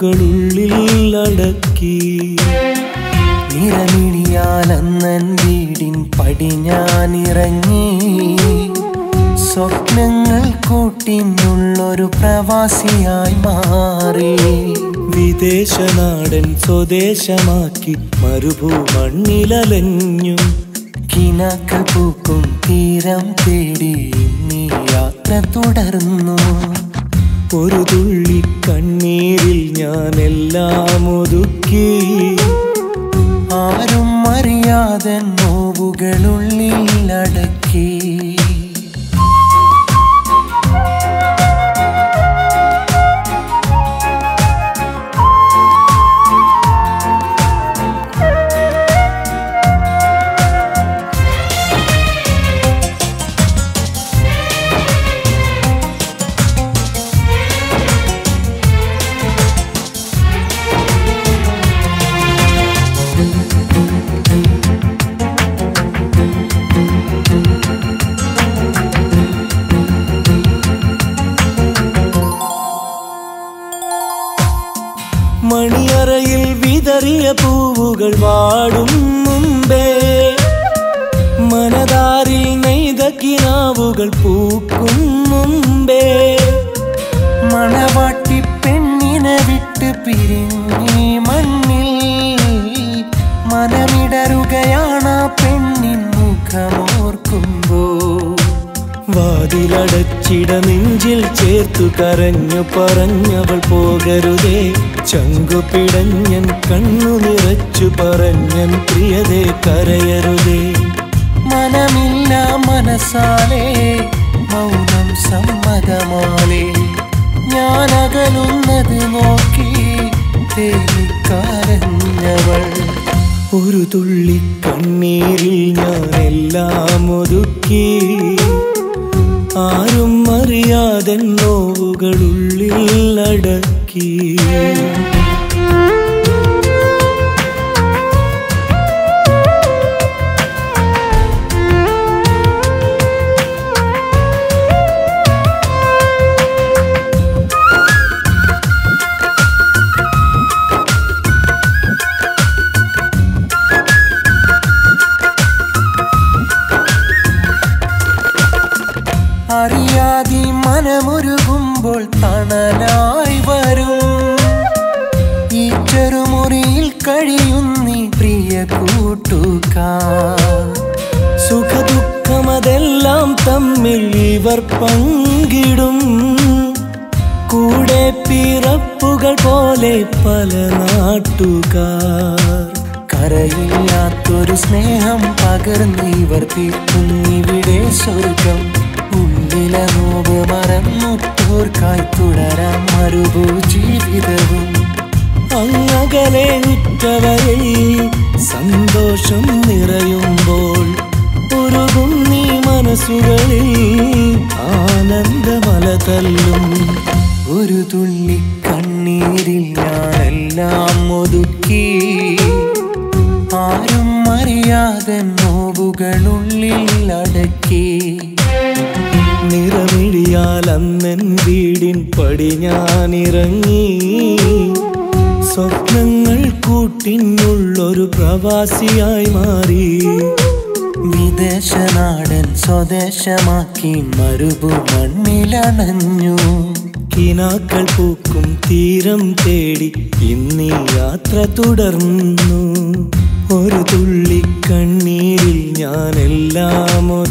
നോവുകളുള്ളിൽ അടക്കി നിറമിഴിയാലന്നൻ വീടിൻ പടി ഞാനിറങ്ങി സ്വപ്നങ്ങൾ കൂട്ടിനുള്ളൊരു പ്രവാസിയായി മാറി വിദേശനാടൻ സ്വദേശമാക്കി മരുഭൂമണ്ണിലലഞ്ഞു കിനാക്കൾ പൂക്കും തീരം തേടി നീ യാത്ര തുടർന്നു ഒരു തുള്ളി കണ്ണീരിൽ ഞാൻ എല്ലാം ഒതുക്കി ആരും അറിയാതെ നോവുകളുള്ളിൽ അടക്കി മണിയറയിൽ വിതറിയ പൂവുകൾ വാടും മുമ്പേ മനതാരിൽ നെയ്ത കിനാവുകൾ പൂക്കും മുമ്പേ മണവാട്ടി പെണ്ണിനെ വിട്ട് പിരിഞ്ഞി മണ്ണിൽ മനമിടറുകയാണ് ആ പെണ്ണിൻ മുഖമോർക്കുമ്പോ വാതിലടച്ചിട നെഞ്ചിൽ ചേർത്തു കരഞ്ഞു പറഞ്ഞവൾ പോകരുതേ ചങ്കു പിടഞ്ഞൻ കണ്ണു നിറച്ചു പറഞ്ഞൻ പ്രിയതേ കരയരുതേ മനമില്ല മനസ്സാലേ മൗനം സമ്മതമാലേ ഞാൻ അകലുന്നത് നോക്കി തേനിക്കരഞ്ഞവൾ ഒരു തുള്ളി കണ്ണീരിൽ ഞാൻ എല്ലാം ഒതുക്കി ആരും അറിയാതെ നോവുകളുള്ളിൽ അടക്കി അറിയാതെ മനമുരുകുമ്പോൾ തണലായി വരും ഈ ചെറുമുറിയിൽ കഴിയുന്നീ പ്രിയ കൂട്ടുകാർ സുഖദുഃഖമതെല്ലാം തമ്മിൽ ഇവർ പങ്കിടും കൂടെ പിറപ്പുകൾ പോലെ പല നാട്ടുകാർ കരയില്ലാത്തൊരു സ്നേഹം പകർന്നിവർ തീർക്കുന്നിവിടെ സ്വർഗം ഉള്ളിലെ നോവ് മറന്നുറ്റോർക്കായി തുടരാം മരുഭൂ ജീവിതവും അങ്ങകലെ ഉറ്റവരിൽ സന്തോഷം നിറയുമ്പോൾ ഉരുകും നീ മനസ്സുകളിൽ ആനന്ദമല തല്ലും ഒരു തുള്ളി കണ്ണീരിൽ ഞാനെല്ലാം ഒതുക്കി ആരും അറിയാതെ നോവുകളുള്ളിൽ അടക്കി നിറമിഴിയാൽ അന്നൻ വീടിൻ പടി ഞാനിറങ്ങി സ്വപ്നങ്ങൾ കൂട്ടിനുള്ളൊരു പ്രവാസിയായി മാറി വിദേശനാടൻ സ്വദേശമാക്കി മരുഭു മണ്ണിലണഞ്ഞു കിനാക്കൾ പൂക്കും തീരം തേടി ഇന്നീ യാത്ര തുടർന്നു ഒരു തുള്ളി കണ്ണീരിൽ ഞാൻ എല്ലാം